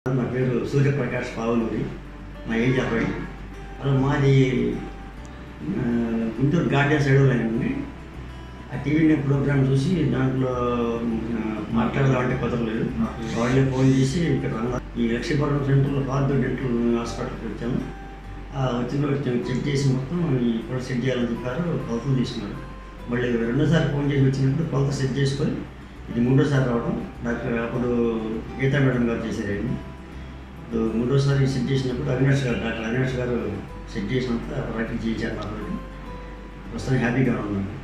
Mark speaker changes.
Speaker 1: నా పేరు సూర్యప్రకాష్ పావులూరి మా ఏజ్ అరవై అలా మాది ఆ, గుంటూరు గార్డెన్ సైడ్ అండి ఆ టీవీ ప్రోగ్రామ్ చూసి దాంట్లో ఆ, మాట్లాడదామంటే కుదరలేదు వాళ్ళే ఫోన్ చేసి ఇక్కడ రంగా ఈ లక్ష్మీపురం సెంటర్లో పార్థ డెంటల్ హాస్పిటల్కి వచ్చాము ఆ వచ్చిన వచ్చి చెక్ చేసి మొత్తం ఈ కూడా సెట్ చేయాలని చెప్పారు కొలతలు తీసుకున్నారు మళ్ళీ రెండోసారి ఫోన్ చేసి వచ్చినప్పుడు కొలత సెట్ చేసుకొని ఇది మూడోసారి రావడం డాక్టర్ అప్పుడు గీతా మేడం గారు చేశారండి ఇప్పుడు మూడోసారి సెట్ చేసినప్పుడు అవినాష్ గారు డాక్టర్ అవినాష్ గారు సెట్ చేసినంత ప్రాక్టీస్ చేయించారు నాకు ప్రస్తుతం హ్యాపీగా ఉన్నాను